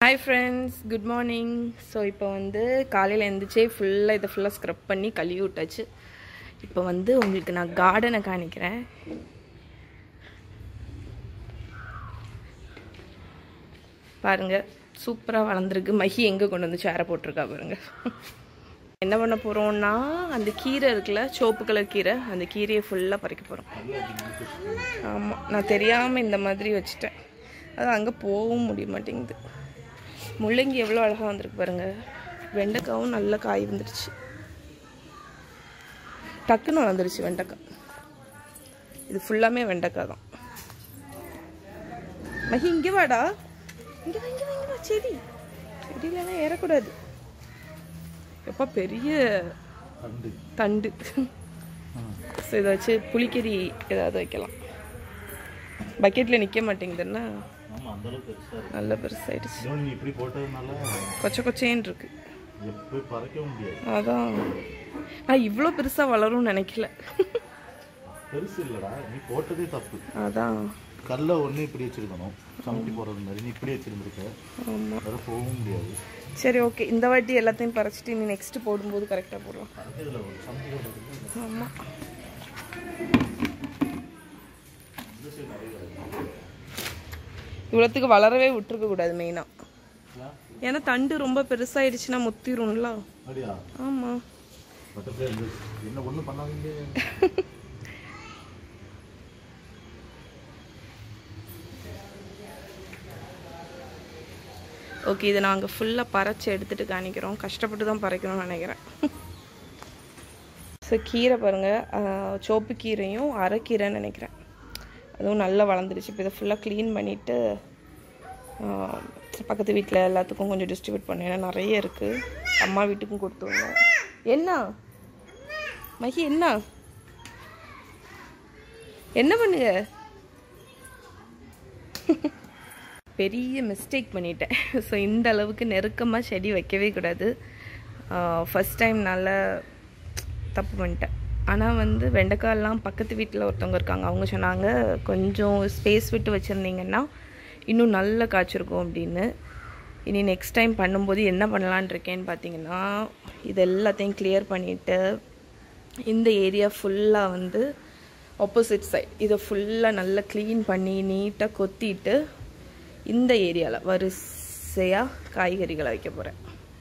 hi friends good morning so இப்போ வந்து காலையில் எழுந்திரிச்சே ஃபுல்லாக இதை ஃபுல்லாக ஸ்க்ரப் பண்ணி கழுவி விட்டாச்சு இப்போ வந்து உங்களுக்கு நான் கார்டனை காணிக்கிறேன் பாருங்க சூப்பராக வளர்ந்துருக்கு மஹி எங்கே கொண்டு வந்து சேரை போட்டிருக்கா பாருங்க என்ன பண்ண போகிறோம்னா அந்த கீரை இருக்குல்ல சோப்பு கலர் கீரை அந்த கீரையை ஃபுல்லாக பறிக்க போகிறோம் ஆமாம் நான் தெரியாமல் இந்த மாதிரி வச்சுட்டேன் அது அங்கே போகவும் முடிய மாட்டேங்குது முள்ளங்கி எவ்வளோ அழகாக வந்திருக்கு பாருங்க வெண்டைக்காவும் நல்ல காய் வந்துருச்சு டக்குன்னு வளர்ந்துருச்சு வெண்டைக்காய் இது ஃபுல்லாமே வெண்டைக்காய் தான் மகி இங்கே வாடா இங்கே வா இங்கே வா இங்கே வா செடி செடியிலலாம் ஏறக்கூடாது எப்போ பெரிய தண்டு தண்டு ஸோ இதை வச்சு புளிக்கறி ஏதாவது வைக்கலாம் பக்கெட்டில் நிற்க மாட்டேங்குதுன்னா ஆமா அந்த அளவுக்கு பெருசா இருக்கு நல்ல பெருசாயிடுச்சு இன்னும் நீ இப்படி போட்டதுனால கொச்ச கொச்சேன்னு இருக்கு எப்படி பறக்க முடியாது அதான் நான் இவ்வளோ பெருசாக வளரும்னு நினைக்கல பெருசு இல்லடா நீ போட்டதே தப்பு அதான் கல்லை ஒண்ணு இப்படி வச்சிருக்கணும் சமைட்டி போடுறது மாதிரி நீ இப்படி வச்சிருந்திருக்க ஆமாம் வேற போகவும் முடியாது சரி ஓகே இந்த வாட்டி எல்லாத்தையும் பறிச்சிட்டு நீ நெக்ஸ்ட் போடும்போது கரெக்டாக போடலாம் இதுல ஒரு சமைட்டி போடுறது ஆமாம் இவ்வளோத்துக்கு வளரவே விட்டுருக்க கூடாது மெயினாக ஏன்னா தண்டு ரொம்ப பெருசாயிடுச்சுன்னா முத்திரும்ல அப்படியா ஆமாம் பக்கத்துல இருந்து என்ன ஒண்ணும் பண்ணாதீங்க ஓகே இதை நாங்கள் ஃபுல்லாக பறைச்சி எடுத்துட்டு காணிக்கிறோம் கஷ்டப்பட்டு தான் பறைக்கணும்னு நினைக்கிறேன் ஸோ கீரை பாருங்கள் சோப்பு கீரையும் அரைக்கீரைன்னு நினைக்கிறேன் அதுவும் நல்லா வளர்ந்துருச்சு இப்போ இதை ஃபுல்லாக க்ளீன் பண்ணிவிட்டு பக்கத்து வீட்டில் எல்லாத்துக்கும் கொஞ்சம் டிஸ்ட்ரிபியூட் பண்ணேன் ஏன்னா நிறைய இருக்குது அம்மா வீட்டுக்கும் கொடுத்து வந்தோம் என்ன மகி என்ன என்ன பண்ணுங்க பெரிய மிஸ்டேக் பண்ணிட்டேன் ஸோ இந்த அளவுக்கு நெருக்கமாக செடி வைக்கவே கூடாது ஃபஸ்ட் டைம் நல்லா தப்பு பண்ணிட்டேன் ஆனால் வந்து வெண்டைக்காயெல்லாம் பக்கத்து வீட்டில் ஒருத்தவங்க இருக்காங்க அவங்க சொன்னாங்க கொஞ்சம் ஸ்பேஸ் விட்டு வச்சுருந்தீங்கன்னா இன்னும் நல்ல காய்ச்சிருக்கும் அப்படின்னு இனி நெக்ஸ்ட் டைம் பண்ணும்போது என்ன பண்ணலான் இருக்கேன்னு பார்த்தீங்கன்னா இது எல்லாத்தையும் கிளியர் பண்ணிவிட்டு இந்த ஏரியா ஃபுல்லாக வந்து ஆப்போசிட் சைட் இதை ஃபுல்லாக நல்லா க்ளீன் பண்ணி நீட்டாக கொத்திட்டு இந்த ஏரியாவில் வரிசையாக காய்கறிகளை வைக்க போகிறேன்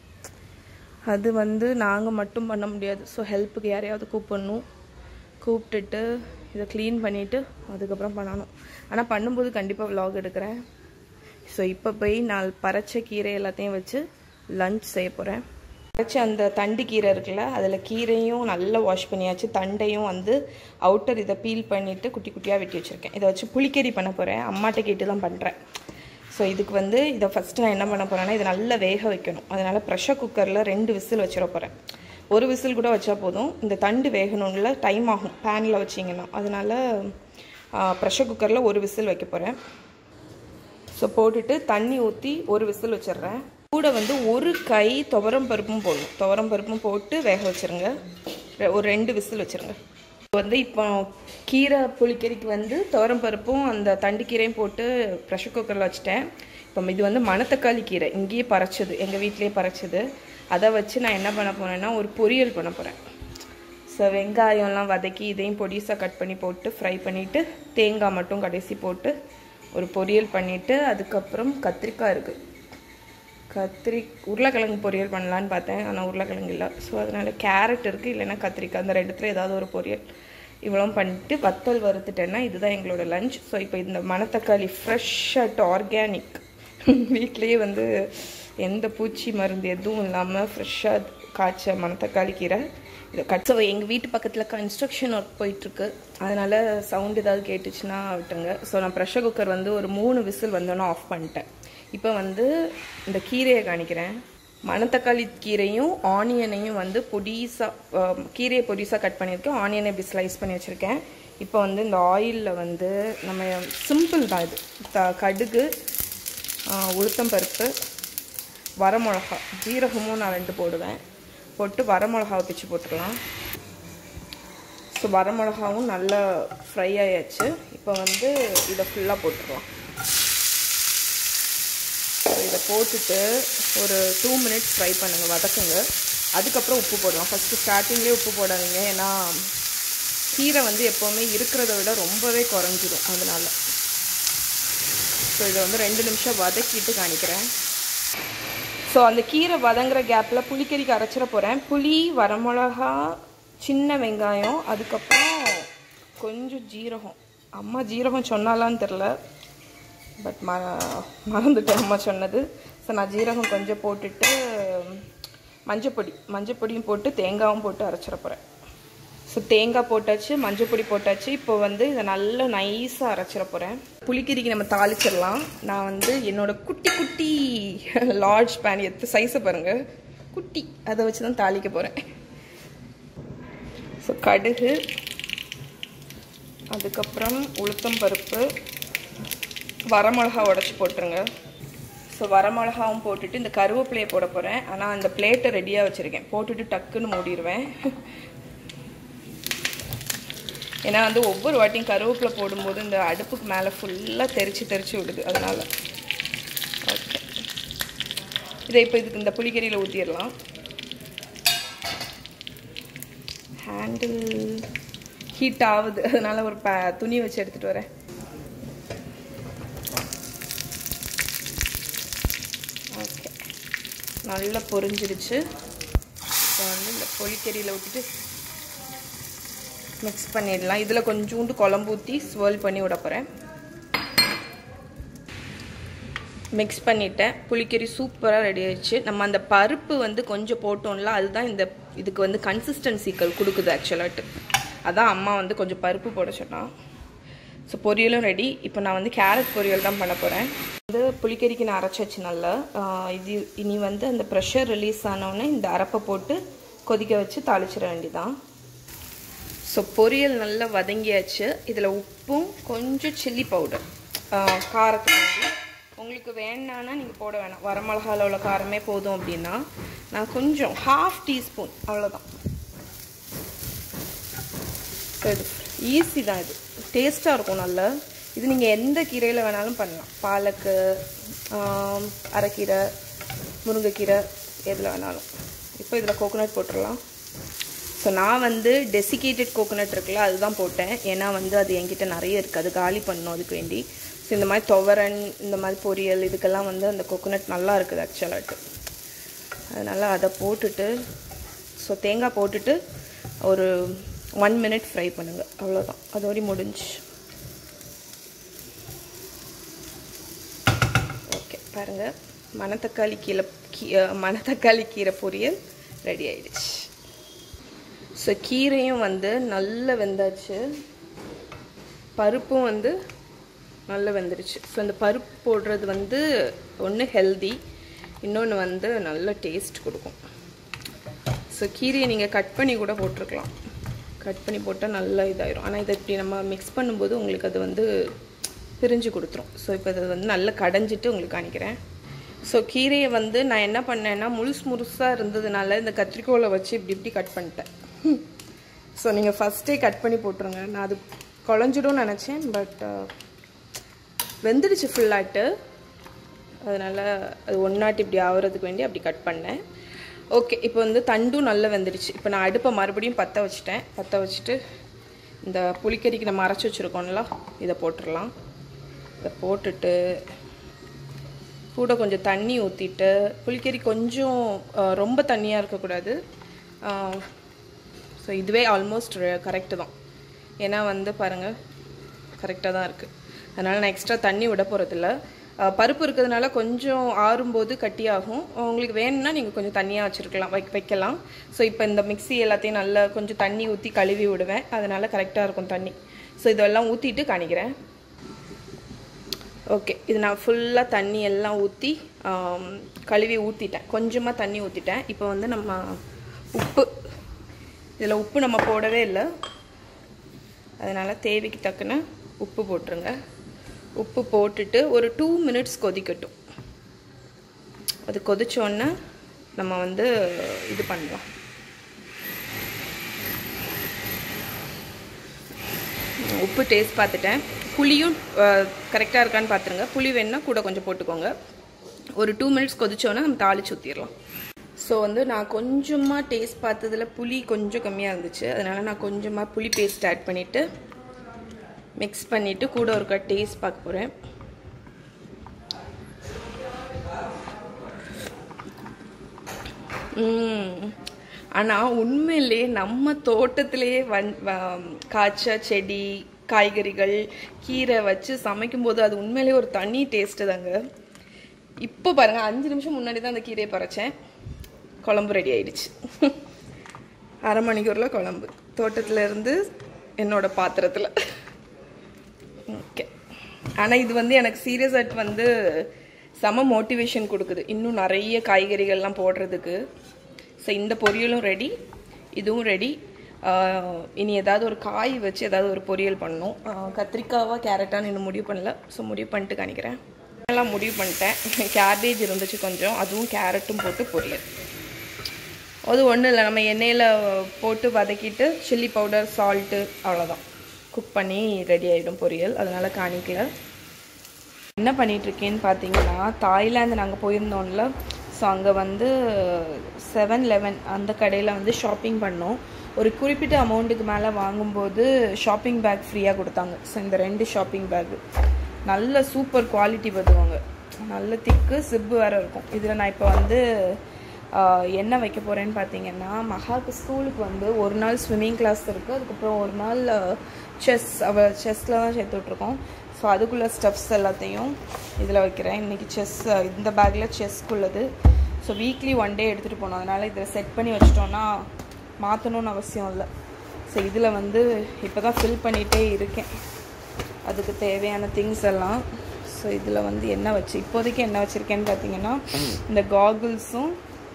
அது வந்து நாங்கள் மட்டும் பண்ண முடியாது ஸோ ஹெல்ப்புக்கு யாரையாவது கூப்பிடணும் கூப்பிட்டுட்டு இதை க்ளீன் பண்ணிவிட்டு அதுக்கப்புறம் பண்ணணும் ஆனால் பண்ணும்போது கண்டிப்பாக vlog எடுக்கிறேன் ஸோ இப்போ போய் நான் பறைச்ச கீரை எல்லாத்தையும் வச்சு லஞ்ச் செய்ய போகிறேன் பறைச்ச அந்த தண்டு கீரை இருக்குல்ல அதில் கீரையும் நல்லா வாஷ் பண்ணியாச்சு தண்டையும் வந்து அவுட்டர் இதை பீல் பண்ணிவிட்டு குட்டி குட்டியாக வெட்டி வச்சுருக்கேன் இதை வச்சு புளிக்கறி பண்ண போகிறேன் அம்மாட்ட கேட்டு தான் பண்ணுறேன் ஸோ இதுக்கு வந்து இதை ஃபஸ்ட்டு நான் என்ன பண்ண போகிறேன்னா இதை நல்லா வேக வைக்கணும் அதனால் ப்ரெஷர் குக்கரில் ரெண்டு விசில் வச்சிட போகிறேன் ஒரு விசில் கூட வச்சா போதும் இந்த தண்டு வேகணும்ல டைம் ஆகும் பேனில் வச்சிங்கன்னா அதனால் ப்ரெஷர் குக்கரில் ஒரு விசில் வைக்க போகிறேன் ஸோ போட்டுட்டு தண்ணி ஊற்றி ஒரு விசில் வச்சிடுறேன் கூட வந்து ஒரு கை துவரம் பருப்பும் போடணும் துவரம் பருப்பும் போட்டு வேக வச்சிருங்க ரெ- ஒரு ரெண்டு விசில் வச்சிருங்க வந்து இப்போ கீரை புளிக்கறிக்கு வந்து துவரம் பருப்பும் அந்த தண்டு கீரையும் போட்டு ப்ரெஷர் குக்கரில் வச்சுட்டேன் இப்போ இது வந்து மணத்தக்காளி கீரை இங்கேயே பறைச்சது எங்கள் வீட்டிலேயே பறைச்சது அதை வச்சு நான் என்ன பண்ண போறேன்னா ஒரு பொரியல் பண்ண போகிறேன் ஸோ வெங்காயம்லாம் வதக்கி இதையும் பொடிசாக கட் பண்ணி போட்டு ஃப்ரை பண்ணிவிட்டு தேங்காய் மட்டும் கடைசி போட்டு ஒரு பொரியல் பண்ணிவிட்டு அதுக்கப்புறம் கத்திரிக்காய் இருக்குது கத்திரி உருளைக்கிழங்கு பொரியல் பண்ணலான்னு பார்த்தேன் ஆனால் உருளைக்கிழங்கு இல்லை ஸோ அதனால் கேரட் இருக்குது இல்லைன்னா கத்திரிக்காய் அந்த ரெண்டுத்துல ஏதாவது ஒரு பொரியல் இவ்வளோ பண்ணிட்டு வத்தல் வறுத்துட்டேன்னா இதுதான் எங்களோட லஞ்ச் ஸோ இப்போ இந்த மணத்தக்காளி ஃப்ரெஷ்ஷாக ஆர்கானிக் வீட்லேயே வந்து எந்த பூச்சி மருந்து எதுவும் இல்லாமல் ஃப்ரெஷ்ஷாக காய்ச்ச மணத்தக்காளி கீரை இதை கட் ஸோ எங்கள் வீட்டு பக்கத்தில் கன்ஸ்ட்ரக்ஷன் ஒர்க் போயிட்டுருக்கு அதனால் சவுண்ட் ஏதாவது கேட்டுச்சுன்னா விட்டுருங்க ஸோ நான் ப்ரெஷர் குக்கர் வந்து ஒரு மூணு விசில் வந்தோன்னே ஆஃப் பண்ணிட்டேன் இப்போ வந்து இந்த கீரையை காணிக்கிறேன் மணத்தக்காளி கீரையும் ஆனியனையும் வந்து பொடிசாக கீரையை பொடிசாக கட் பண்ணியிருக்கேன் ஆனியனை இப்படி ஸ்லைஸ் பண்ணி வச்சுருக்கேன் இப்போ வந்து இந்த ஆயிலில் வந்து நம்ம சிம்பிள் தான் இது த கடுகு ஆஹ், உளுத்தம்பருப்பு வரமிளகா ஜீரகமும் நான் ரெண்டு போடுவேன் போட்டு வரமிளகாவை பிச்சு போட்டுக்கலாம் ஸோ வரமிளகாவும் நல்லா ஃப்ரை ஆயாச்சு இப்போ வந்து இதை ஃபுல்லாக போட்டுருலாம் ஸோ இதை போட்டுட்டு ஒரு டூ மினிட்ஸ் ஃப்ரை பண்ணுங்கள் வதக்குங்க அதுக்கப்புறம் உப்பு போடலாம் ஃபஸ்ட்டு ஸ்டார்டிங்லேயே உப்பு போடாதீங்க ஏன்னா கீரை வந்து எப்போவுமே இருக்கிறத விட ரொம்பவே குறைஞ்சிடும் அதனால ஸோ இதை வந்து ரெண்டு நிமிஷம் வதக்கிட்டு காணிக்கிறேன் ஸோ அந்த கீரை வதங்குற கேப்பில் புளிக்கறிக்கு அரைச்சிட போகிறேன் புளி வரமிளகா சின்ன வெங்காயம் அதுக்கப்புறம் கொஞ்சம் ஜீரகம் அம்மா ஜீரகம் சொன்னாலான்னு தெரில பட் ம மறந்துட்டேன் அம்மா சொன்னது ஸோ நான் ஜீரகம் கொஞ்சம் போட்டுட்டு மஞ்சப்பொடி மஞ்சப்பொடியும் போட்டு தேங்காயும் போட்டு அரைச்சிட போகிறேன் ஸோ தேங்காய் போட்டாச்சு மஞ்சப்பொடி போட்டாச்சு இப்போ வந்து இதை நல்லா நைஸாக அரைச்சிட போகிறேன் புளிக்கறிக்கு நம்ம தாளிச்சிடலாம் நான் வந்து என்னோட குட்டி குட்டி லார்ஜ் பேன் எத்து சைஸை பாருங்கள் குட்டி அதை வச்சு தான் தாளிக்க போகிறேன் ஸோ கடுகு அதுக்கப்புறம் உளுத்தம் பருப்பு வரமிளகா உடச்சி போட்டுருங்க ஸோ வரமிளகாவும் போட்டுட்டு இந்த கருவேப்பிலையை போட போகிறேன் ஆனால் அந்த பிளேட்டை ரெடியாக வச்சுருக்கேன் போட்டுட்டு டக்குன்னு மூடிடுவேன் ஏன்னா வந்து ஒவ்வொரு வாட்டியும் கருவேப்பிலை போடும்போது இந்த அடுப்புக்கு மேலே ஃபுல்லாக தெரிச்சு தெரிச்சு விடுது அதனால் ஓகே இதை இப்போ இதுக்கு இந்த புளிக்கறியில் ஊற்றிடலாம் ஹேண்டில் ஹீட் ஆகுது அதனால ஒரு ப துணி வச்சு எடுத்துகிட்டு வரேன் ஓகே நல்லா பொரிஞ்சிருச்சு இப்போ வந்து இந்த பொலிக்கறியில் விட்டுட்டு மிக்ஸ் பண்ணிடலாம் இதில் கொஞ்சோண்டு குழம்பு ஊற்றி ஸ்வேர்ல் பண்ணி விட போகிறேன் மிக்ஸ் பண்ணிட்டேன் புளிக்கறி சூப்பராக ரெடி ஆயிடுச்சு நம்ம அந்த பருப்பு வந்து கொஞ்சம் போட்டோம்ல அதுதான் இந்த இதுக்கு வந்து கன்சிஸ்டன்சிக்கள் கொடுக்குது ஆக்சுவலாட்டு அதான் அம்மா வந்து கொஞ்சம் பருப்பு போட சொன்னான் ஸோ பொரியலும் ரெடி இப்போ நான் வந்து கேரட் பொரியல் தான் பண்ண போகிறேன் வந்து புளிக்கறிக்கு நான் அரைச்சாச்சு நல்லா இது இனி வந்து அந்த ப்ரெஷர் ரிலீஸ் ஆனோடனே இந்த அரப்பை போட்டு கொதிக்க வச்சு தாளிச்சிட வேண்டியதான் ஸோ பொரியல் நல்லா வதங்கியாச்சு இதில் உப்பும் கொஞ்சம் சில்லி பவுடர் காரத்துக்கு வந்து உங்களுக்கு வேணான்னா நீங்கள் போட வேணாம் வரமிளகாவில் உள்ள காரமே போதும் அப்படின்னா நான் கொஞ்சம் ஹாஃப் டீஸ்பூன் அவ்வளோதான் இது ஈஸி தான் இது டேஸ்ட்டாக இருக்கும் நல்லா இது நீங்கள் எந்த கீரையில் வேணாலும் பண்ணலாம் பாலக்கு அரைக்கீரை முருங்கைக்கீரை எதில் வேணாலும் இப்போ இதில் கோகோனட் போட்டுடலாம் ஸோ நான் வந்து டெசிகேட்டட் கோகோனட் இருக்குல்ல அதுதான் போட்டேன் ஏன்னா வந்து அது என்கிட்ட நிறைய இருக்குது அது காலி பண்ணணும் அதுக்கு வேண்டி ஸோ இந்த மாதிரி துவரன் இந்த மாதிரி பொரியல் இதுக்கெல்லாம் வந்து அந்த கோகோனட் நல்லா இருக்குது ஆக்சுவலாட்டு அதனால் அதை போட்டுட்டு ஸோ தேங்காய் போட்டுட்டு ஒரு ஒன் மினிட் ஃப்ரை பண்ணுங்கள் அவ்வளோதான் அதோட முடிஞ்சு ஓகே பாருங்கள் மணத்தக்காளி கீரை கீ மணத்தக்காளி கீரை பொரியல் ரெடி ஆயிடுச்சு ஸோ கீரையும் வந்து நல்ல வெந்தாச்சு பருப்பும் வந்து நல்லா வெந்துருச்சு ஸோ இந்த பருப்பு போடுறது வந்து ஒன்று ஹெல்தி இன்னொன்று வந்து நல்ல டேஸ்ட் கொடுக்கும் ஸோ கீரையை நீங்கள் கட் பண்ணி கூட போட்டிருக்கலாம் கட் பண்ணி போட்டால் நல்லா இதாயிரும் ஆனால் இதை இப்படி நம்ம மிக்ஸ் பண்ணும்போது உங்களுக்கு அது வந்து பிரிஞ்சு கொடுத்துரும் ஸோ இப்போ அதை வந்து நல்லா கடைஞ்சிட்டு உங்களுக்கு காணிக்கிறேன் ஸோ கீரையை வந்து நான் என்ன பண்ணேன்னா முழுசு முழுசாக இருந்ததுனால இந்த கத்திரிக்கோலை வச்சு இப்படி இப்படி கட் பண்ணிட்டேன் ஸோ நீங்கள் ஃபஸ்ட்டே கட் பண்ணி போட்டுருங்க நான் அது குழஞ்சிடும்னு நினச்சேன் பட் வெந்துடுச்சு ஃபுல்லாட்டு அதனால் அது ஒன்றாட்டி இப்படி ஆகுறதுக்கு வேண்டி அப்படி கட் பண்ணேன் ஓகே இப்போ வந்து தண்டும் நல்லா வெந்துடுச்சு இப்போ நான் அடுப்பை மறுபடியும் பற்ற வச்சுட்டேன் பற்ற வச்சுட்டு இந்த புளிக்கறிக்கு நம்ம அரைச்சி வச்சுருக்கோம்ல இதை போட்டுடலாம் இதை போட்டுட்டு கூட கொஞ்சம் தண்ணி ஊற்றிட்டு புளிக்கறி கொஞ்சம் ரொம்ப தண்ணியாக இருக்கக்கூடாது ஸோ இதுவே ஆல்மோஸ்ட் கரெக்டு தான் ஏன்னா வந்து பாருங்கள் கரெக்டாக தான் இருக்குது அதனால் நான் எக்ஸ்ட்ரா தண்ணி விட போகிறதில்ல பருப்பு இருக்கிறதுனால கொஞ்சம் ஆறும்போது கட்டியாகும் உங்களுக்கு வேணும்னா நீங்கள் கொஞ்சம் தண்ணியாக வச்சுருக்கலாம் வைக் வைக்கலாம் ஸோ இப்போ இந்த மிக்சி எல்லாத்தையும் நல்லா கொஞ்சம் தண்ணி ஊற்றி கழுவி விடுவேன் அதனால் கரெக்டாக இருக்கும் தண்ணி ஸோ இதெல்லாம் ஊற்றிட்டு காணிக்கிறேன் ஓகே இது நான் ஃபுல்லாக தண்ணி எல்லாம் ஊற்றி கழுவி ஊற்றிட்டேன் கொஞ்சமாக தண்ணி ஊற்றிட்டேன் இப்போ வந்து நம்ம உப்பு இதில் உப்பு நம்ம போடவே இல்லை அதனால் தேவைக்கு தக்கன உப்பு போட்டுருங்க உப்பு போட்டுட்டு ஒரு டூ மினிட்ஸ் கொதிக்கட்டும் அது கொதிச்சோன்னே நம்ம வந்து இது பண்ணலாம் உப்பு டேஸ்ட் பார்த்துட்டேன் புளியும் கரெக்டாக இருக்கான்னு பார்த்துருங்க புளி வேணுன்னா கூட கொஞ்சம் போட்டுக்கோங்க ஒரு டூ மினிட்ஸ் கொதிச்சோன்னா நம்ம தாளிச்சு ஊற்றிடலாம் ஸோ வந்து நான் கொஞ்சமாக டேஸ்ட் பார்த்ததுல புளி கொஞ்சம் கம்மியாக இருந்துச்சு அதனால நான் கொஞ்சமாக புளி பேஸ்ட் ஆட் பண்ணிவிட்டு மிக்ஸ் பண்ணிவிட்டு கூட ஒருக்கா டேஸ்ட் பார்க்க போகிறேன் ஆனால் உண்மையிலே நம்ம தோட்டத்திலேயே வன் வ- காய்ச்ச செடி காய்கறிகள் கீரை வச்சு சமைக்கும்போது அது உண்மையிலேயே ஒரு தனி டேஸ்ட்டு தாங்க இப்போ பாருங்க அஞ்சு நிமிஷம் முன்னாடி தான் அந்த கீரையை பறிச்சேன் குழம்பு ரெடி ஆயிடுச்சு அரை மணிக்கூரில் குழம்பு தோட்டத்துல இருந்து என்னோட பாத்திரத்தில் ஓகே ஆனால் இது வந்து எனக்கு சீரியஸ் அட் வந்து செம மோட்டிவேஷன் கொடுக்குது இன்னும் நிறைய காய்கறிகள்லாம் போடுறதுக்கு ஸோ இந்த பொரியலும் ரெடி இதுவும் ரெடி இனி ஏதாவது ஒரு காய் வச்சு ஏதாவது ஒரு பொரியல் பண்ணணும் ஆஹ் கத்திரிக்காவா கேரட்டான்னு இன்னும் முடிவு பண்ணல ஸோ முடிவு பண்ணிட்டு காணிக்கிறேன் எல்லாம் முடிவு பண்ணிட்டேன் கேபேஜ் இருந்துச்சு கொஞ்சம் அதுவும் கேரட்டும் போட்டு பொரியல் அது ஒன்றும் இல்லை நம்ம எண்ணெயில் போட்டு வதக்கிட்டு சில்லி பவுடர் சால்ட்டு அவ்வளோதான் குக் பண்ணி ரெடி ஆகிடும் பொரியல் அதனால் காணிக்கல என்ன பண்ணிட்டு இருக்கேன்னு பார்த்தீங்கன்னா தாய்லாந்து நாங்கள் போயிருந்தோம்ல ஸோ அங்கே வந்து செவன் லெவன் அந்த கடையில் வந்து ஷாப்பிங் பண்ணோம் ஒரு குறிப்பிட்ட அமௌண்ட்டுக்கு மேலே வாங்கும்போது ஷாப்பிங் பேக் ஃப்ரீயாக கொடுத்தாங்க ஸோ இந்த ரெண்டு ஷாப்பிங் பேக்கு நல்ல சூப்பர் குவாலிட்டி பதுவாங்க நல்ல திக்கு சிப்பு வேறு இருக்கும் இதில் நான் இப்போ வந்து ஆஹ், என்ன வைக்க போகிறேன்னு பார்த்தீங்கன்னா மகாக்கு ஸ்கூலுக்கு வந்து ஒரு நாள் ஸ்விம்மிங் கிளாஸ் இருக்குது அதுக்கப்புறம் ஒரு நாள் செஸ் அவ செஸ்ஸில் தான் சேர்த்து விட்ருக்கோம் ஸோ அதுக்குள்ள ஸ்டெப்ஸ் எல்லாத்தையும் இதில் வைக்கிறேன் இன்றைக்கி செஸ் இந்த பேக்கில் செஸ்க்குள்ளது ஸோ வீக்லி ஒன் டே எடுத்துகிட்டு போனோம் அதனால் இதில் செட் பண்ணி வச்சிட்டோன்னா மாற்றணும்னு அவசியம் இல்லை ஸோ இதில் வந்து இப்போ தான் ஃபில் பண்ணிகிட்டே இருக்கேன் அதுக்கு தேவையான திங்ஸ் எல்லாம் ஸோ இதில் வந்து என்ன வச்சு இப்போதைக்கு என்ன வச்சுருக்கேன்னு பார்த்தீங்கன்னா இந்த காகுல்ஸும்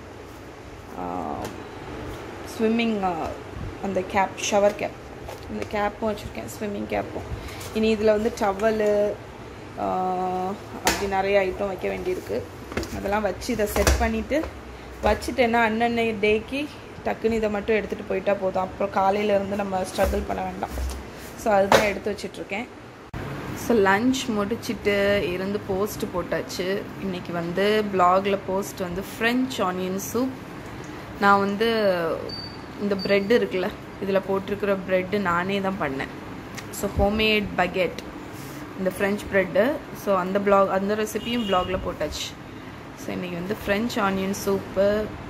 ஸ்விம்மிங் அந்த கேப் ஷவர் கேப் இந்த கேப்பும் வச்சுருக்கேன் ஸ்விம்மிங் கேப்பும் இனி இதில் வந்து டவலு அப்படி நிறைய ஐட்டம் வைக்க வேண்டியிருக்கு அதெல்லாம் வச்சு இதை செட் பண்ணிவிட்டு வச்சுட்டேன்னா அன்னன்னை டேக்கு டக்குன்னு இதை மட்டும் எடுத்துகிட்டு போயிட்டா போதும் அப்புறம் காலையில இருந்து நம்ம ஸ்ட்ரகிள் பண்ண வேண்டாம் ஸோ அதுதான் எடுத்து வச்சிட்ருக்கேன் ஸோ லஞ்ச் முடிச்சிட்டு இருந்து போஸ்ட் போட்டாச்சு இன்னைக்கு வந்து பிளாகில் போஸ்ட் வந்து ஃப்ரெஞ்ச் ஆனியன் சூப் நான் வந்து இந்த பிரெட் இருக்குல்ல இதில் போட்டிருக்கிற பிரெட்டு நானே தான் பண்ணேன் ஸோ ஹோம்மேட் பகெட் இந்த ஃப்ரெஞ்ச் ப்ரெட்டு ஸோ அந்த பிளாக் அந்த ரெசிபியும் பிளாகில் போட்டாச்சு ஸோ இன்றைக்கி வந்து ஃப்ரெஞ்ச் ஆனியன் சூப்பு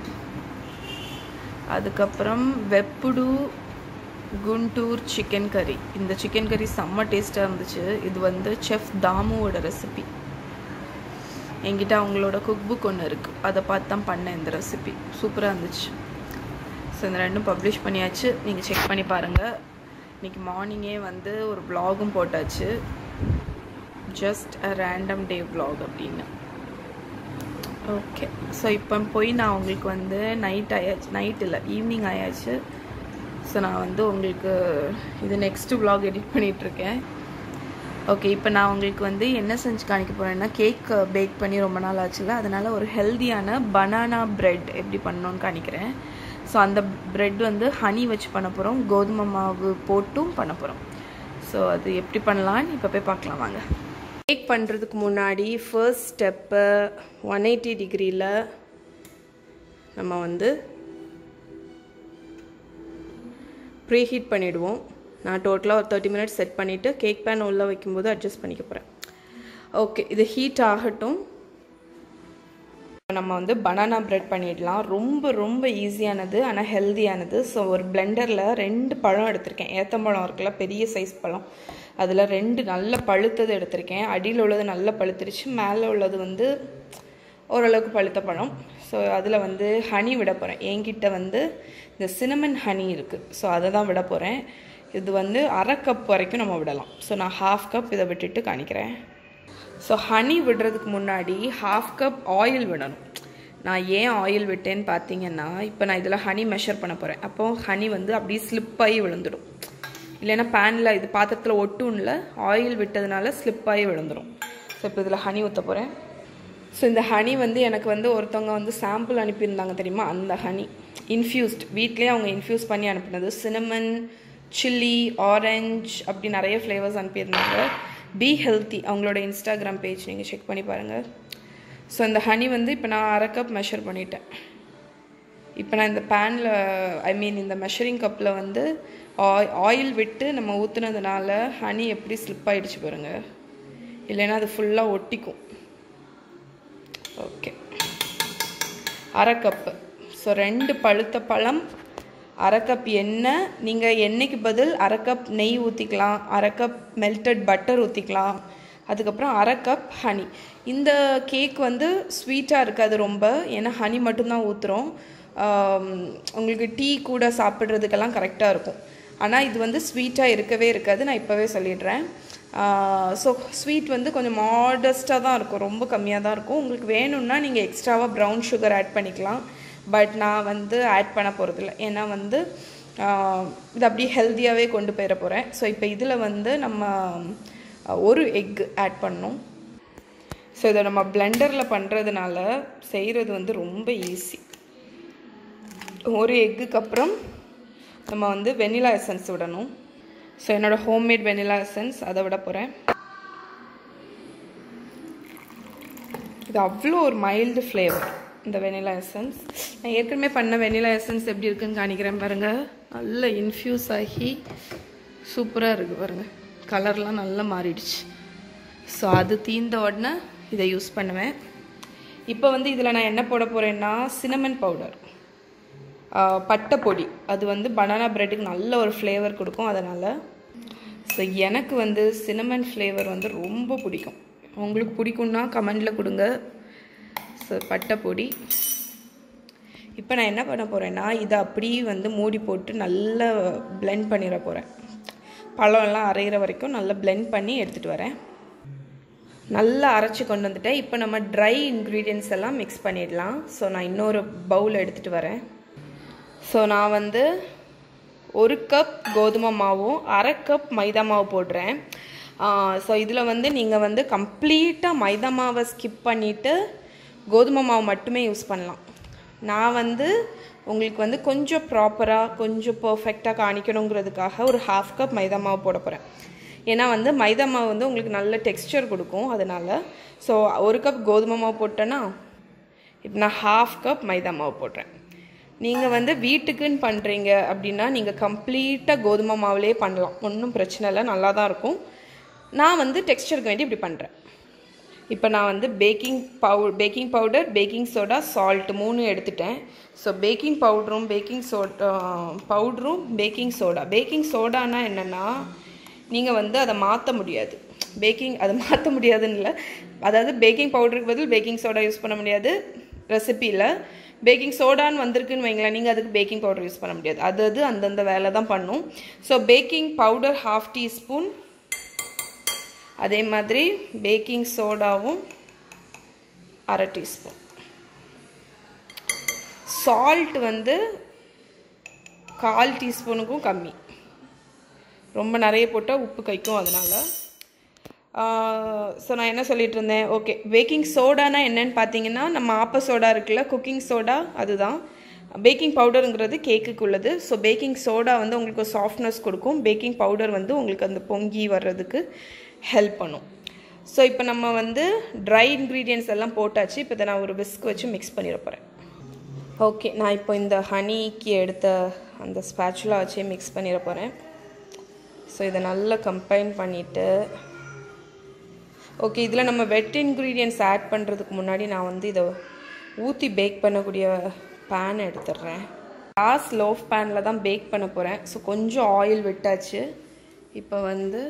அதுக்கப்புறம் வெப்புடு குண்டூர் சிக்கன் கறி இந்த சிக்கன் கறி செம்ம டேஸ்ட்டாக இருந்துச்சு இது வந்து செஃப் தாமுவோட ரெசிபி என்கிட்ட அவங்களோட குக் புக் ஒன்று இருக்குது அதை பார்த்து தான் பண்ணேன் இந்த ரெசிபி சூப்பராக இருந்துச்சு ஸோ இந்த ரெண்டும் பப்ளிஷ் பண்ணியாச்சு நீங்கள் செக் பண்ணி பாருங்கள் இன்னைக்கு மார்னிங்கே வந்து ஒரு வ்ளாகும் போட்டாச்சு just a random day vlog அப்படின்னு ஓகே ஸோ இப்போ போய் நான் உங்களுக்கு வந்து நைட் ஆயாச்சு நைட் இல்லை ஈவினிங் ஆயாச்சு ஸோ நான் வந்து உங்களுக்கு இது நெக்ஸ்ட்டு vlog எடிட் பண்ணிகிட்ருக்கேன் ஓகே இப்போ நான் உங்களுக்கு வந்து என்ன செஞ்சு காணிக்க போகிறேன்னா கேக் பேக் பண்ணி ரொம்ப நாள் ஆச்சுல அதனால் ஒரு ஹெல்தியான பனானா பிரெட் எப்படி பண்ணணும்னு காணிக்கிறேன் ஸோ அந்த பிரெட் வந்து ஹனி வச்சு பண்ண போகிறோம் கோதுமை மாவு போட்டும் பண்ண போகிறோம் ஸோ அது எப்படி பண்ணலான்னு இப்போ போய் பார்க்கலாம் வாங்க கேக் பண்ணுறதுக்கு முன்னாடி ஃபர்ஸ்ட் ஸ்டெப்பு ஒன் எயிட்டி டிகிரியில் நம்ம வந்து ப்ரீஹீட் பண்ணிவிடுவோம் நான் டோட்டலாக ஒரு தேர்ட்டி மினிட்ஸ் செட் பண்ணிவிட்டு கேக் பேன் உள்ளே வைக்கும்போது அட்ஜஸ்ட் பண்ணிக்க போகிறேன் ஓகே இது ஹீட் ஆகட்டும் நம்ம வந்து பனானா பிரெட் பண்ணிடலாம் ரொம்ப ரொம்ப ஈஸியானது ஆனால் ஹெல்தியானது ஸோ ஒரு பிளெண்டரில் ரெண்டு பழம் எடுத்திருக்கேன் ஏத்தம்பழம் இருக்குல்ல பெரிய சைஸ் பழம் அதில் ரெண்டு நல்ல பழுத்தது எடுத்திருக்கேன் அடியில் உள்ளது நல்ல பழுத்துருச்சு மேலே உள்ளது வந்து ஓரளவுக்கு பழுத்த பழம் ஸோ அதில் வந்து ஹனி விட போகிறேன் என்கிட்ட வந்து இந்த சினமன் ஹனி இருக்குது ஸோ அதை தான் விட போகிறேன் இது வந்து அரை கப் வரைக்கும் நம்ம விடலாம் ஸோ நான் ஹாஃப் கப் இதை விட்டுட்டு காணிக்கிறேன் ஸோ ஹனி விடுறதுக்கு முன்னாடி ஹாஃப் கப் ஆயில் விடணும் நான் ஏன் ஆயில் விட்டேன்னு பார்த்தீங்கன்னா இப்போ நான் இதில் ஹனி மெஷர் பண்ண போகிறேன் அப்போ ஹனி வந்து அப்படியே ஸ்லிப் ஆகி விழுந்துடும் இல்லைன்னா பேனில் இது பாத்திரத்தில் ஒட்டும்ல ஆயில் விட்டதுனால ஸ்லிப் ஆகி விழுந்துடும் ஸோ இப்போ இதில் ஹனி ஊற்ற போகிறேன் ஸோ இந்த ஹனி வந்து எனக்கு வந்து ஒருத்தவங்க வந்து சாம்பிள் அனுப்பியிருந்தாங்க தெரியுமா அந்த ஹனி இன்ஃப்யூஸ்ட் வீட்லேயே அவங்க இன்ஃப்யூஸ் பண்ணி அனுப்பினது சினமன் சில்லி ஆரஞ்ச் அப்படி நிறைய ஃப்ளேவர்ஸ் அனுப்பியிருந்தாங்க பி ஹெல்த்தி அவங்களோட இன்ஸ்டாகிராம் பேஜ் நீங்கள் செக் பண்ணி பாருங்கள் ஸோ இந்த ஹனி வந்து இப்போ நான் அரை கப் மெஷர் பண்ணிட்டேன் இப்போ நான் இந்த பேனில் ஐ மீன் இந்த மெஷரிங் கப்பில் வந்து ஆயில் விட்டு நம்ம ஊற்றுனதுனால ஹனி எப்படி ஸ்லிப் ஆகிடுச்சு பாருங்க இல்லைன்னா அது ஃபுல்லாக ஒட்டிக்கும் ஓகே அரை கப்பு ஸோ ரெண்டு பழுத்த பழம் அரை கப் எண்ணெய் நீங்கள் எண்ணெய்க்கு பதில் அரை கப் நெய் ஊற்றிக்கலாம் அரை கப் மெல்டட் பட்டர் ஊற்றிக்கலாம் அதுக்கப்புறம் அரை கப் ஹனி இந்த கேக் வந்து ஸ்வீட்டாக இருக்காது ரொம்ப ஏன்னா ஹனி மட்டும்தான் ஊற்றுறோம் உங்களுக்கு டீ கூட சாப்பிட்றதுக்கெல்லாம் கரெக்டாக இருக்கும் ஆனால் இது வந்து ஸ்வீட்டாக இருக்கவே இருக்காது நான் இப்போவே சொல்லிடுறேன் ஸோ ஸ்வீட் வந்து கொஞ்சம் மாடஸ்ட்டாக தான் இருக்கும் ரொம்ப கம்மியாக தான் இருக்கும் உங்களுக்கு வேணும்னா நீங்கள் எக்ஸ்ட்ராவாக ப்ரௌன் சுகர் ஆட் பண்ணிக்கலாம் பட் நான் வந்து ஆட் பண்ண போகிறதில்ல ஏன்னா வந்து இது அப்படியே ஹெல்த்தியாகவே கொண்டு போயிட போகிறேன் ஸோ இப்போ இதில் வந்து நம்ம ஒரு எக் ஆட் பண்ணோம் ஸோ இதை நம்ம பிளெண்டரில் பண்ணுறதுனால செய்கிறது வந்து ரொம்ப ஈஸி ஒரு எக்குக்கு அப்புறம் நம்ம வந்து வெனிலா எசன்ஸ் விடணும் ஸோ என்னோடய ஹோம்மேட் வெனிலா எசன்ஸ் அதை விட போகிறேன் இது அவ்வளோ ஒரு மைல்டு ஃப்ளேவர் இந்த வெனிலா எசன்ஸ் நான் ஏற்கனவே பண்ண வெனிலா எசன்ஸ் எப்படி இருக்குன்னு காணிக்கிறேன் பாருங்கள் நல்ல இன்ஃப்யூஸ் ஆகி சூப்பராக இருக்குது பாருங்கள் கலர்லாம் நல்லா மாறிடுச்சு ஸோ அது தீர்ந்த உடனே இதை யூஸ் பண்ணுவேன் இப்போ வந்து இதில் நான் என்ன போட போகிறேன்னா சினமன் பவுடர் பட்டை பொடி அது வந்து பனானா ப்ரெட்டுக்கு நல்ல ஒரு ஃப்ளேவர் கொடுக்கும் அதனால் ஸோ எனக்கு வந்து சினமன் ஃப்ளேவர் வந்து ரொம்ப பிடிக்கும் உங்களுக்கு பிடிக்கும்னா கமெண்டில் கொடுங்க ஸோ பட்டை பொடி இப்போ நான் என்ன பண்ண போகிறேன்னா இதை அப்படியே வந்து மூடி போட்டு நல்லா பிளெண்ட் பண்ணிட போகிறேன் பழம்லாம் அரைகிற வரைக்கும் நல்லா பிளெண்ட் பண்ணி எடுத்துகிட்டு வரேன் நல்லா அரைச்சி கொண்டு வந்துட்டேன் இப்போ நம்ம ட்ரை இன்க்ரீடியன்ஸ் எல்லாம் மிக்ஸ் பண்ணிடலாம் ஸோ நான் இன்னொரு பவுல் எடுத்துகிட்டு வரேன் ஸோ நான் வந்து ஒரு கப் கோதுமை மாவும் அரை கப் மைதா மாவு போடுறேன் ஸோ இதில் வந்து நீங்கள் வந்து கம்ப்ளீட்டாக மைதா மாவை ஸ்கிப் பண்ணிவிட்டு கோதுமை மாவு மட்டுமே யூஸ் பண்ணலாம் நான் வந்து உங்களுக்கு வந்து கொஞ்சம் ப்ராப்பராக கொஞ்சம் பர்ஃபெக்டாக காணிக்கணுங்கிறதுக்காக ஒரு ஹாஃப் கப் மைதா மாவு போட போகிறேன் ஏன்னா வந்து மைதா மாவு வந்து உங்களுக்கு நல்ல டெக்ஸ்டர் கொடுக்கும் அதனால் ஸோ ஒரு கப் கோதுமை மாவு போட்டேன்னா இப்போ நான் ஹாஃப் கப் மைதா மாவு போடுறேன் நீங்கள் வந்து வீட்டுக்குன்னு பண்ணுறீங்க அப்படின்னா நீங்கள் கம்ப்ளீட்டாக கோதுமை மாவுலேயே பண்ணலாம் ஒன்றும் பிரச்சனை இல்லை நல்லா தான் இருக்கும் நான் வந்து டெக்ஸ்டருக்கு வேண்டி இப்படி பண்ணுறேன் இப்போ நான் வந்து பேக்கிங் பவு baking powder baking soda salt மூணு எடுத்துட்டேன் ஸோ பேக்கிங் பவுடரும் பேக்கிங் சோடா பவுடரும் பேக்கிங் சோடா பேக்கிங் சோடானா என்னென்னா நீங்கள் வந்து அதை மாற்ற முடியாது பேக்கிங் அதை மாற்ற முடியாதுன்னு இல்லை அதாவது பேக்கிங் பவுடருக்கு பதில் பேக்கிங் சோடா யூஸ் பண்ண முடியாது ரெசிப்பியில் பேக்கிங் சோடான்னு வந்திருக்குன்னு வைங்களேன் நீங்கள் அதுக்கு பேக்கிங் பவுடர் யூஸ் பண்ண முடியாது அது அது அந்தந்த வேலை தான் பண்ணும் so baking powder half teaspoon அதே மாதிரி பேக்கிங் சோடாவும் அரை டீஸ்பூன் சால்ட் வந்து கால் டீஸ்பூனுக்கும் கம்மி ரொம்ப நிறைய போட்டால் உப்பு கைக்கும் அதனால் ஸோ நான் என்ன சொல்லிட்டு இருந்தேன் ஓகே பேக்கிங் சோடானா என்னன்னு பார்த்தீங்கன்னா நம்ம ஆப்ப சோடா இருக்குல்ல குக்கிங் சோடா அதுதான் பேக்கிங் பவுடருங்கிறது கேக்குக்கு உள்ளது ஸோ பேக்கிங் சோடா வந்து உங்களுக்கு சாஃப்ட்னஸ் கொடுக்கும் பேக்கிங் பவுடர் வந்து உங்களுக்கு அந்த பொங்கி வர்றதுக்கு ஹெல்ப் பண்ணும் ஸோ இப்போ நம்ம வந்து ட்ரை இன்க்ரீடியன்ஸ் எல்லாம் போட்டாச்சு இப்போ இதை நான் ஒரு விஸ்க் வச்சு மிக்ஸ் பண்ணிட போகிறேன் ஓகே நான் இப்போ இந்த ஹனிக்கு எடுத்த அந்த ஸ்பேச்சுலா வச்சே மிக்ஸ் பண்ணிட போகிறேன் ஸோ இதை நல்லா கம்பைன் பண்ணிவிட்டு ஓகே இதில் நம்ம வெட் இன்க்ரீடியன்ஸ் ஆட் பண்ணுறதுக்கு முன்னாடி நான் வந்து இதை ஊற்றி பேக் பண்ணக்கூடிய பேன் எடுத்துடுறேன் லாஸ் லோஃப் பேனில் தான் பேக் பண்ண போகிறேன் ஸோ கொஞ்சம் ஆயில் விட்டாச்சு இப்போ வந்து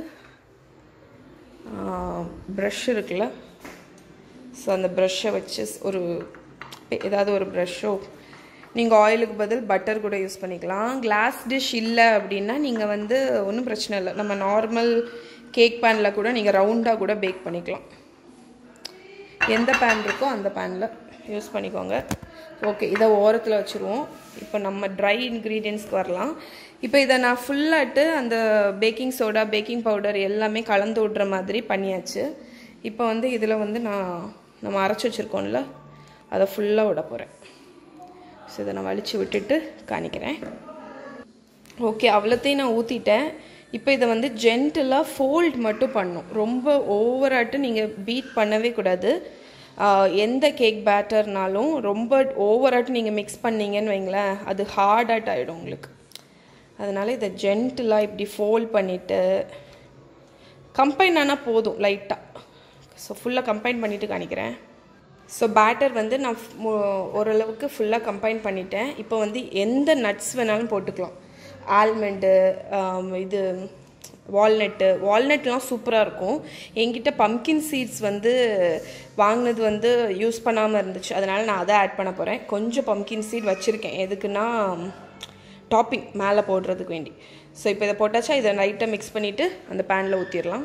ப்ரஷ் இருக்குல்ல ஸோ அந்த ப்ரஷ்ஷை வச்சு ஒரு ஏதாவது ஒரு ப்ரஷ்ஷோ நீங்கள் ஆயிலுக்கு பதில் பட்டர் கூட யூஸ் பண்ணிக்கலாம் கிளாஸ் டிஷ் இல்லை அப்படின்னா நீங்கள் வந்து ஒன்றும் பிரச்சனை இல்லை நம்ம நார்மல் கேக் பேனில் கூட நீங்கள் ரவுண்டாக கூட பேக் பண்ணிக்கலாம் எந்த பேன் இருக்கோ அந்த பேனில் யூஸ் பண்ணிக்கோங்க ஓகே இதை ஓரத்தில் வச்சுருவோம் இப்போ நம்ம ட்ரை இன்க்ரீடியன்ஸ்க்கு வரலாம் இப்போ இதை நான் ஃபுல்லாட்டு அந்த பேக்கிங் சோடா பேக்கிங் பவுடர் எல்லாமே கலந்து விட்ற மாதிரி பண்ணியாச்சு இப்போ வந்து இதில் வந்து நான் நம்ம அரைச்சி வச்சுருக்கோம்ல அதை ஃபுல்லாக விட போகிறேன் ஸோ இதை நான் வலிச்சு விட்டுட்டு காணிக்கிறேன் ஓகே அவ்வளோத்தையும் நான் ஊற்றிட்டேன் இப்போ இதை வந்து ஜென்டலாக ஃபோல்ட் மட்டும் பண்ணும் ரொம்ப ஓவராட்டு நீங்கள் பீட் பண்ணவே கூடாது எந்த கேக் பேட்டர்னாலும் ரொம்ப ஓவராட் நீங்கள் மிக்ஸ் பண்ணீங்கன்னு வைங்களேன் அது ஹார்டாட் ஆகிடும் உங்களுக்கு அதனால் இதை ஜென்டிலாக இப்படி ஃபோல்ட் பண்ணிவிட்டு கம்பைன் ஆனால் போதும் லைட்டாக ஸோ ஃபுல்லாக கம்பைன் பண்ணிவிட்டு காணிக்கிறேன் ஸோ பேட்டர் வந்து நான் மு- ஓரளவுக்கு ஃபுல்லாக கம்பைன் பண்ணிட்டேன் இப்போ வந்து எந்த நட்ஸ் வேணாலும் போட்டுக்கலாம் ஆல்மண்டு இது வால்நட்டு வால்நட்லாம் சூப்பராக இருக்கும் என்கிட்ட பம்கின் சீட்ஸ் வந்து வாங்கினது வந்து யூஸ் பண்ணாமல் இருந்துச்சு அதனால் நான் அதை ஆட் பண்ண போகிறேன் கொஞ்சம் பம்கின் சீட் வச்சுருக்கேன் எதுக்குன்னா டாப்பிங் மேலே போடுறதுக்கு வேண்டி ஸோ இப்போ இதை போட்டாச்சா இதை லைட்டாக மிக்ஸ் பண்ணிவிட்டு அந்த பேனில் ஊற்றிடலாம்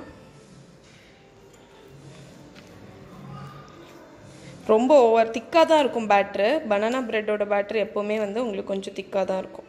ரொம்ப ஓவர் திக்காக தான் இருக்கும் பேட்ரு பனானா ப்ரெட்டோட பேட்ரு எப்போவுமே வந்து உங்களுக்கு கொஞ்சம் திக்காக தான் இருக்கும்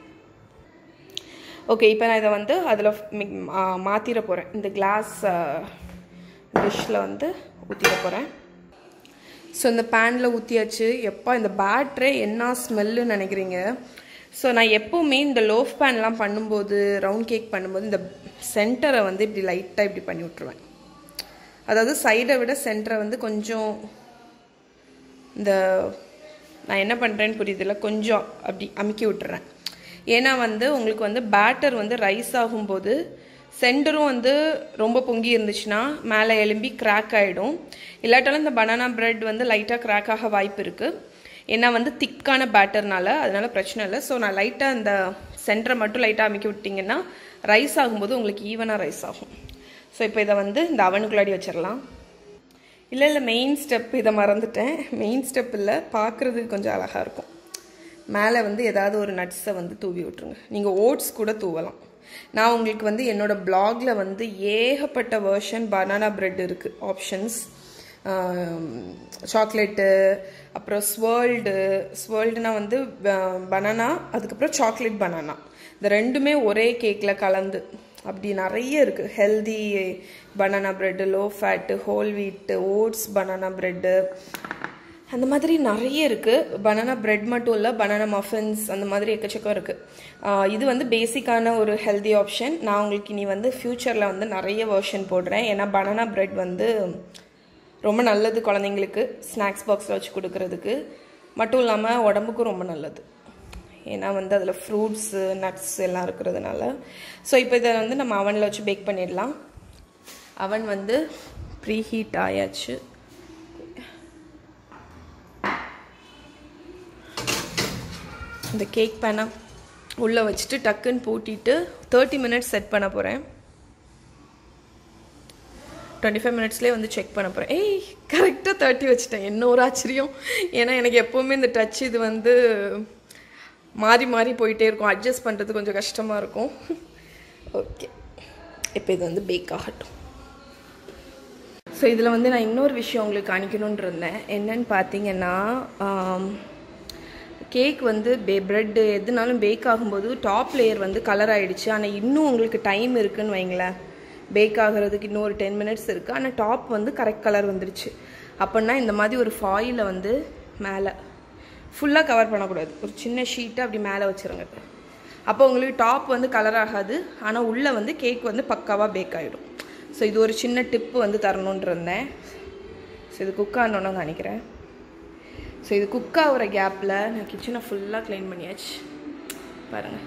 ஓகே இப்போ நான் இதை வந்து அதில் மாற்றிட போகிறேன் இந்த கிளாஸ் டிஷ்ஷில் வந்து ஊற்றிட போகிறேன் ஸோ இந்த பேனில் ஊற்றியாச்சு எப்போ இந்த பேட்ரே என்ன ஸ்மெல்லுன்னு நினைக்கிறீங்க ஸோ நான் எப்போவுமே இந்த லோஃப் பேன்லாம் பண்ணும்போது ரவுண்ட் கேக் பண்ணும்போது இந்த சென்டரை வந்து இப்படி லைட்டாக இப்படி பண்ணி விட்ருவேன் அதாவது சைடை விட சென்டரை வந்து கொஞ்சம் இந்த நான் என்ன பண்ணுறேன்னு புரியுதுல கொஞ்சம் அப்படி அமுக்கி விட்டுறேன் ஏன்னா வந்து உங்களுக்கு வந்து பேட்டர் வந்து ரைஸ் ஆகும்போது சென்டரும் வந்து ரொம்ப பொங்கி இருந்துச்சுன்னா மேலே எலும்பி கிராக் ஆகிடும் இல்லாட்டாலும் இந்த பனானா பிரெட் வந்து லைட்டாக கிராக் ஆக வாய்ப்பு இருக்குது ஏன்னா வந்து திக்கான பேட்டர்னால அதனால பிரச்சனை இல்லை ஸோ நான் லைட்டாக இந்த சென்டரை மட்டும் லைட்டாக அமுக்கி விட்டிங்கன்னா ரைஸ் ஆகும்போது உங்களுக்கு ஈவனாக ரைஸ் ஆகும் ஸோ இப்போ இதை வந்து இந்த அவனுக்குள்ளாடி வச்சிடலாம் இல்லை இல்லை மெயின் ஸ்டெப் இதை மறந்துட்டேன் மெயின் ஸ்டெப் இல்லை பார்க்குறதுக்கு கொஞ்சம் அழகாக இருக்கும் மேலே வந்து ஏதாவது ஒரு நட்ஸை வந்து தூவி விட்ருங்க நீங்கள் ஓட்ஸ் கூட தூவலாம் நான் உங்களுக்கு வந்து என்னோட பிளாக்ல வந்து ஏகப்பட்ட வேர்ஷன் பனானா பிரெட் இருக்குது ஆப்ஷன்ஸ் சாக்லேட்டு அப்புறம் ஸ்வேர்ல்டு ஸ்வேர்ல்டுனா வந்து பனானா அதுக்கப்புறம் சாக்லேட் பனானா இந்த ரெண்டுமே ஒரே கேக்கில் கலந்து அப்படி நிறைய இருக்குது healthy banana bread low fat whole wheat oats banana bread அந்த மாதிரி நிறைய இருக்குது பனானா பிரெட் மட்டும் இல்லை பனானா மஃபின்ஸ் அந்த மாதிரி எக்கச்சக்கம் இருக்குது இது வந்து பேசிக்கான ஒரு ஹெல்தி ஆப்ஷன் நான் உங்களுக்கு இனி வந்து ஃப்யூச்சரில் வந்து நிறைய வெர்ஷன் போடுறேன் ஏன்னா பனானா பிரெட் வந்து ரொம்ப நல்லது குழந்தைங்களுக்கு ஸ்நாக்ஸ் பாக்ஸில் வச்சு கொடுக்கறதுக்கு மட்டும் இல்லாமல் உடம்புக்கும் ரொம்ப நல்லது ஏன்னா வந்து அதில் ஃப்ரூட்ஸு நட்ஸ் எல்லாம் இருக்கிறதுனால ஸோ இப்போ இதை வந்து நம்ம அவனில் வச்சு பேக் பண்ணிடலாம் அவன் வந்து ப்ரீ ஹீட் ஆயாச்சு இந்த கேக் பேனை உள்ளே வச்சுட்டு டக்குன்னு பூட்டிட்டு தேர்ட்டி மினிட்ஸ் செட் பண்ண போகிறேன் டுவெண்ட்டி ஃபைவ் மினிட்ஸ்லேயே வந்து செக் பண்ண போகிறேன் ஏய் கரெக்டாக தேர்ட்டி வச்சுட்டேன் என்ன ஒரு ஆச்சரியம் ஏன்னா எனக்கு எப்போவுமே இந்த டச் இது வந்து மாறி மாறி போயிட்டே இருக்கும் அட்ஜஸ்ட் பண்ணுறது கொஞ்சம் கஷ்டமாக இருக்கும் ஓகே இப்போ இது வந்து பேக் ஆகட்டும் ஸோ இதில் வந்து நான் இன்னொரு விஷயம் உங்களுக்கு காணிக்கணும்னு இருந்தேன் என்னன்னு பார்த்தீங்கன்னா கேக் வந்து பே ப்ரெட்டு எதுனாலும் பேக் ஆகும்போது டாப் லேயர் வந்து கலர் ஆகிடுச்சு ஆனால் இன்னும் உங்களுக்கு டைம் இருக்குன்னு வைங்களேன் பேக் ஆகிறதுக்கு இன்னும் ஒரு டென் மினிட்ஸ் இருக்குது ஆனால் டாப் வந்து கரெக்ட் கலர் வந்துருச்சு அப்படின்னா இந்த மாதிரி ஒரு ஃபாயிலை வந்து மேலே ஃபுல்லாக கவர் பண்ணக்கூடாது ஒரு சின்ன ஷீட்டை அப்படி மேலே வச்சுருங்க அப்போ உங்களுக்கு டாப் வந்து கலர் ஆகாது ஆனால் உள்ளே வந்து கேக் வந்து பக்காவாக பேக் ஆகிடும் ஸோ இது ஒரு சின்ன டிப்பு வந்து தரணுன்ட்டு இருந்தேன் ஸோ இது குக் ஆனோன்னு நினைக்கிறேன் ஸோ இது குக் ஆகிற கேப்பில் நான் கிச்சனை ஃபுல்லாக க்ளீன் பண்ணியாச்சு பாருங்கள்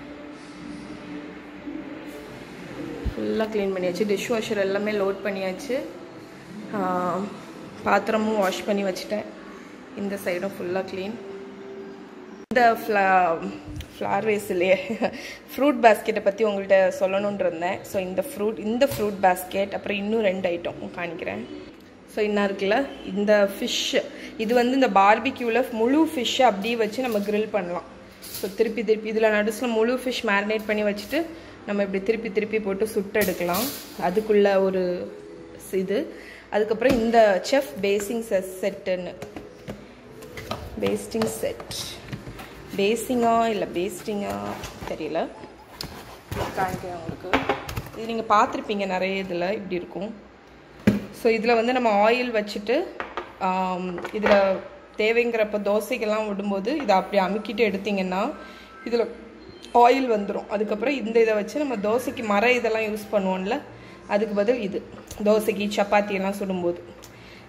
ஃபுல்லாக க்ளீன் பண்ணியாச்சு டிஷ் வாஷர் எல்லாமே லோட் பண்ணியாச்சு பாத்திரமும் வாஷ் பண்ணி வச்சுட்டேன் இந்த சைடும் ஃபுல்லாக க்ளீன் இந்த ஃப்ளா ஃப்ளார் வேஸ் இல்லையே ஃப்ரூட் பேஸ்கெட்டை பற்றி உங்கள்கிட்ட சொல்லணுன்னு இருந்தேன் ஸோ இந்த ஃப்ரூட் இந்த ஃப்ரூட் பேஸ்கெட் அப்புறம் இன்னும் ரெண்டு ஐட்டம் காணிக்கிறேன் ஸோ என்ன இருக்குல்ல இந்த ஃபிஷ் இது வந்து இந்த பார்பிக்யூவில் முழு ஃபிஷ்ஷை அப்படியே வச்சு நம்ம grill பண்ணலாம் ஸோ திருப்பி திருப்பி இதில் நடுசில் முழு ஃபிஷ் மேரினேட் பண்ணி வச்சுட்டு நம்ம இப்படி திருப்பி திருப்பி போட்டு சுட்டு எடுக்கலாம் அதுக்குள்ள ஒரு இது அதுக்கப்புறம் இந்த செஃப் பேசிங் செட்டுன்னு பேஸ்டிங் செட் பேஸிங்கா இல்லை பேஸ்டிங்கா தெரியல காணிக்கிறேன் உங்களுக்கு இது நீங்கள் பார்த்துருப்பீங்க நிறைய இதில் இப்படி இருக்கும் ஸோ இதில் வந்து நம்ம ஆயில் வச்சுட்டு இதில் தேவைங்கிறப்ப தோசைக்கெல்லாம் விடும்போது இதை அப்படி அமுக்கிட்டு எடுத்திங்கன்னா இதில் ஆயில் வந்துடும் அதுக்கப்புறம் இந்த இதை வச்சு நம்ம தோசைக்கு மர இதெல்லாம் யூஸ் பண்ணுவோம்ல அதுக்கு பதில் இது தோசைக்கு சப்பாத்தி எல்லாம் சுடும்போது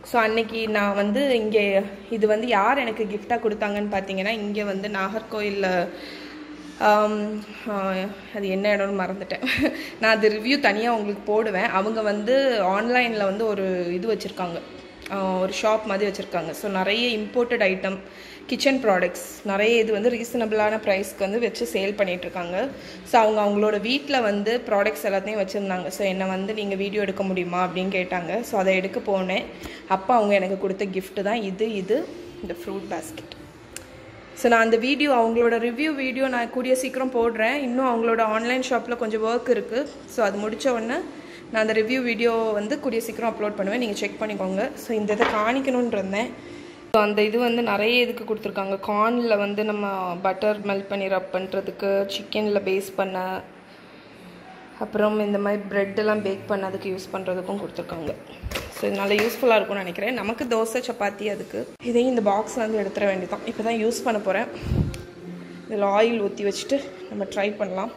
ஸோ அன்னைக்கு நான் வந்து இங்கே இது வந்து யார் எனக்கு கிஃப்டாக கொடுத்தாங்கன்னு பார்த்தீங்கன்னா இங்கே வந்து நாகர்கோயிலில் ஆம், ஆ, அது என்ன இடம்னு மறந்துட்டேன் நான் அது ரிவ்யூ தனியாக உங்களுக்கு போடுவேன் அவங்க வந்து ஆன்லைனில் வந்து ஒரு இது வச்சுருக்காங்க ஒரு ஷாப் மாதிரி வச்சுருக்காங்க ஸோ நிறைய இம்போர்ட்டட் ஐட்டம் கிச்சன் ப்ராடக்ட்ஸ் நிறைய இது வந்து ரீசனபிளான ப்ரைஸ்க்கு வந்து வச்சு சேல் பண்ணிகிட்ருக்காங்க ஸோ அவங்க அவங்களோட வீட்டில் வந்து ப்ராடக்ட்ஸ் எல்லாத்தையும் வச்சுருந்தாங்க ஸோ என்னை வந்து நீங்கள் வீடியோ எடுக்க முடியுமா அப்படின்னு கேட்டாங்க ஸோ அதை எடுக்க போனேன் அப்போ அவங்க எனக்கு கொடுத்த gift தான் இது இது இந்த ஃப்ரூட் basket ஸோ நான் அந்த வீடியோ அவங்களோட ரிவ்யூ வீடியோ நான் கூடிய சீக்கிரம் போடுறேன் இன்னும் அவங்களோட ஆன்லைன் ஷாப்பில் கொஞ்சம் ஒர்க் இருக்குது ஸோ அது முடிச்ச உடனே நான் அந்த ரிவ்யூ வீடியோ வந்து கூடிய சீக்கிரம் அப்லோட் பண்ணுவேன் நீங்கள் செக் பண்ணிக்கோங்க ஸோ இந்த இதை காணிக்கணும்னு இருந்தேன் ஸோ அந்த இது வந்து நிறைய இதுக்கு கொடுத்துருக்காங்க கார்னில் வந்து நம்ம பட்டர் மெல்ட் பண்ணி ரப் பண்ணுறதுக்கு சிக்கனில் பேஸ் பண்ண அப்புறம் இந்த மாதிரி bread எல்லாம் பேக் பண்ணதுக்கு யூஸ் பண்ணுறதுக்கும் கொடுத்துருக்காங்க ஸோ இது நல்லா யூஸ்ஃபுல்லாக இருக்கும்னு நினைக்கிறேன் நமக்கு தோசை சப்பாத்தி அதுக்கு இதையும் இந்த பாக்ஸில் வந்து எடுத்துட வேண்டியதான் இப்போ தான் யூஸ் பண்ண போகிறேன் இதில் ஆயில் ஊற்றி வச்சுட்டு நம்ம ட்ரை பண்ணலாம்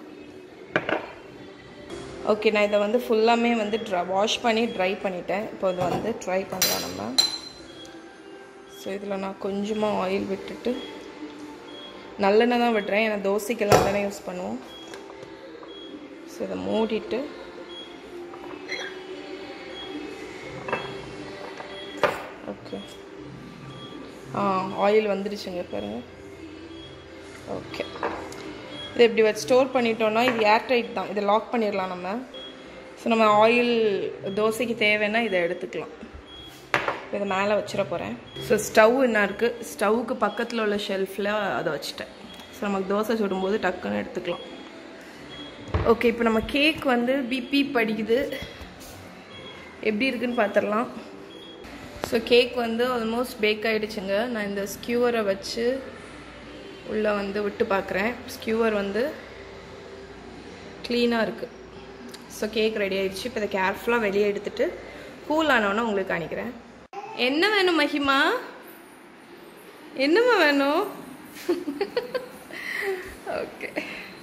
ஓகே நான் இதை வந்து ஃபுல்லாமே வந்து ட்ரை வாஷ் பண்ணி ட்ரை பண்ணிட்டேன் இப்போ இது வந்து ட்ரை பண்ணலாம் நம்ம ஸோ இதில் நான் கொஞ்சமாக ஆயில் விட்டுட்டு நல்லெண்ணெய் தான் விடுறேன் ஏன்னா தோசைக்கெல்லாம் தானே யூஸ் பண்ணுவோம் ஸோ இதை மூடிட்டு ஓகே ஆ ஆயில் வந்துடுச்சுங்க பாருங்க ஓகே இது இப்படி வச்சு ஸ்டோர் பண்ணிட்டோம்னா இது ஏர் டைட் தான் இதை லாக் பண்ணிடலாம் நம்ம ஸோ நம்ம ஆயில் தோசைக்கு தேவைன்னா இதை எடுத்துக்கலாம் இப்போ இதை மேலே வச்சிட போகிறேன் ஸோ ஸ்டவ் என்ன இருக்குது ஸ்டவ்வுக்கு பக்கத்தில் உள்ள ஷெல்ஃபில் அதை வச்சுட்டேன் ஸோ நமக்கு தோசை சுடும்போது டக்குன்னு எடுத்துக்கலாம் ஓகே இப்போ நம்ம கேக் வந்து பிபி படிக்குது எப்படி இருக்குன்னு பார்த்துடலாம் ஸோ கேக் வந்து ஆல்மோஸ்ட் பேக் ஆகிடுச்சுங்க நான் இந்த ஸ்கியூவரை வச்சு உள்ளே வந்து விட்டு பார்க்குறேன் ஸ்கியூவர் வந்து க்ளீனாக இருக்குது ஸோ கேக் ரெடி ஆயிடுச்சு இப்போ இதை கேர்ஃபுல்லாக வெளியே எடுத்துட்டு கூல் ஆனோன்னு உங்களுக்கு காணிக்கிறேன் என்ன வேணும் மஹிமா என்னம்மா வேணும் ஓகே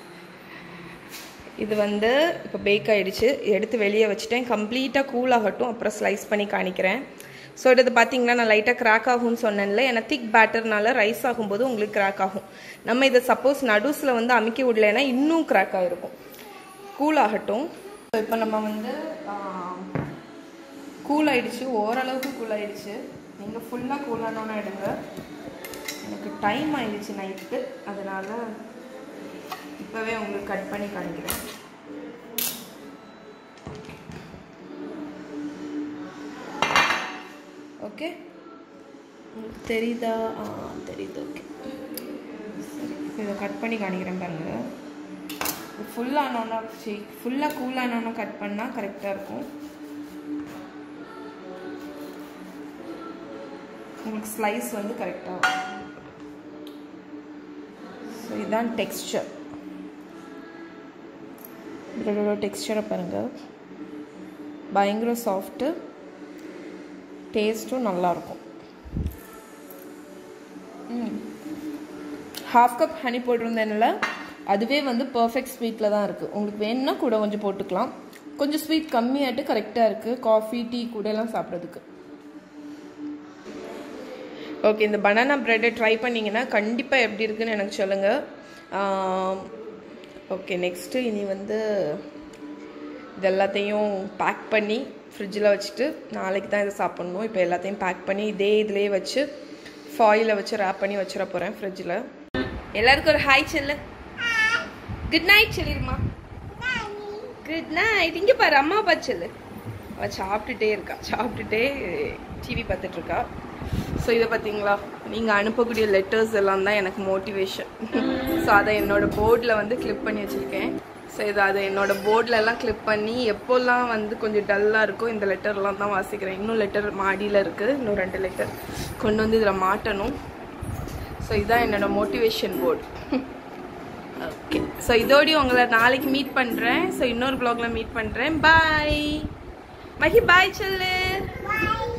இது வந்து இப்போ பேக் ஆகிடுச்சு எடுத்து வெளியே வச்சுட்டேன் கம்ப்ளீட்டாக கூல் ஆகட்டும் அப்புறம் ஸ்லைஸ் பண்ணி காணிக்கிறேன் ஸோ இது பார்த்தீங்கன்னா நான் லைட்டாக கிராக் ஆகும்னு சொன்னேன்ல ஏன்னா திக் பேட்டர்னால ரைஸ் ஆகும்போது உங்களுக்கு கிராக் ஆகும் நம்ம இதை சப்போஸ் நடுஸில் வந்து அமுக்கி விடலைன்னா இன்னும் கிராக் ஆகிருக்கும் கூல் ஆகட்டும் ஸோ இப்போ நம்ம வந்து கூல் ஆயிடுச்சு ஓரளவுக்கு கூல் ஆயிடுச்சு நீங்கள் ஃபுல்லாக கூல் ஆனோன்னு எடுங்க எனக்கு டைம் ஆயிடுச்சு நைட்டு அதனால் இப்போவே உங்களுக்கு கட் பண்ணி காணிக்கிறேன் ஓகே உங்களுக்கு தெரியுதா ஆ தெரியுது ஓகே சரி இப்போ இதை கட் பண்ணி காணிக்கிறேன் பாருங்க ஃபுல்லானோன்னா சரி ஃபுல்லாக கூலானோன்னா கட் பண்ணால் கரெக்டாக இருக்கும் உங்களுக்கு ஸ்லைஸ் வந்து கரெக்டாக ஸோ இதுதான் டெக்ஸ்சர் இதோட டெக்ஸ்சரை பாருங்கள் பயங்கர சாஃப்ட்டு டேஸ்ட்டும் நல்லாயிருக்கும் ஹாஃப் கப் ஹனி போட்டிருந்தேன்ல அதுவே வந்து பர்ஃபெக்ட் ஸ்வீட்டில் தான் இருக்குது உங்களுக்கு வேணும்னா கூட கொஞ்சம் போட்டுக்கலாம் கொஞ்சம் ஸ்வீட் கம்மியாட்டு கரெக்டாக இருக்குது காஃபி டீ கூட எல்லாம் சாப்பிட்றதுக்கு ஓகே இந்த பனானா ப்ரெட்டை ட்ரை பண்ணிங்கன்னா கண்டிப்பாக எப்படி இருக்குன்னு எனக்கு சொல்லுங்கள் ஓகே நெக்ஸ்ட்டு இனி வந்து இது எல்லாத்தையும் பேக் பண்ணி ஃப்ரிட்ஜில் வச்சுட்டு நாளைக்கு தான் இதை சாப்பிட்ணும் இப்போ எல்லாத்தையும் பேக் பண்ணி இதே இதுலேயே வச்சு ஃபாயிலில் வச்சு ரேப் பண்ணி வச்சிட போகிறேன் ஃப்ரிட்ஜில் எல்லாருக்கும் ஒரு ஹாய் செல்லு குட் நைட் சொல்லிடுமா குட் நைட் இங்கே பாரு அம்மா அப்பா செல்லு அவள் சாப்பிட்டுட்டே இருக்கா சாப்பிட்டுட்டே டிவி பார்த்துட்டு இருக்கா ஸோ இதை பார்த்தீங்களா நீங்கள் அனுப்பக்கூடிய லெட்டர்ஸ் எல்லாம் தான் எனக்கு மோட்டிவேஷன் ஸோ அதை என்னோட போர்டில் வந்து கிளிப் பண்ணி வச்சுருக்கேன் ஸோ இதை அதை என்னோட போர்டில் எல்லாம் கிளிப் பண்ணி எப்போல்லாம் வந்து கொஞ்சம் டல்லாக இருக்கோ இந்த லெட்டர்லாம் தான் வாசிக்கிறேன் இன்னும் லெட்டர் மாடியில் இருக்குது இன்னும் ரெண்டு லெட்டர் கொண்டு வந்து இதில் மாட்டணும் ஸோ இதுதான் என்னோட மோட்டிவேஷன் போர்டு ஓகே ஸோ இதோடய உங்களை நாளைக்கு மீட் பண்ணுறேன் ஸோ இன்னொரு ப்ளாகில் மீட் பண்ணுறேன் பாய் மஹி பாய் சொல்லு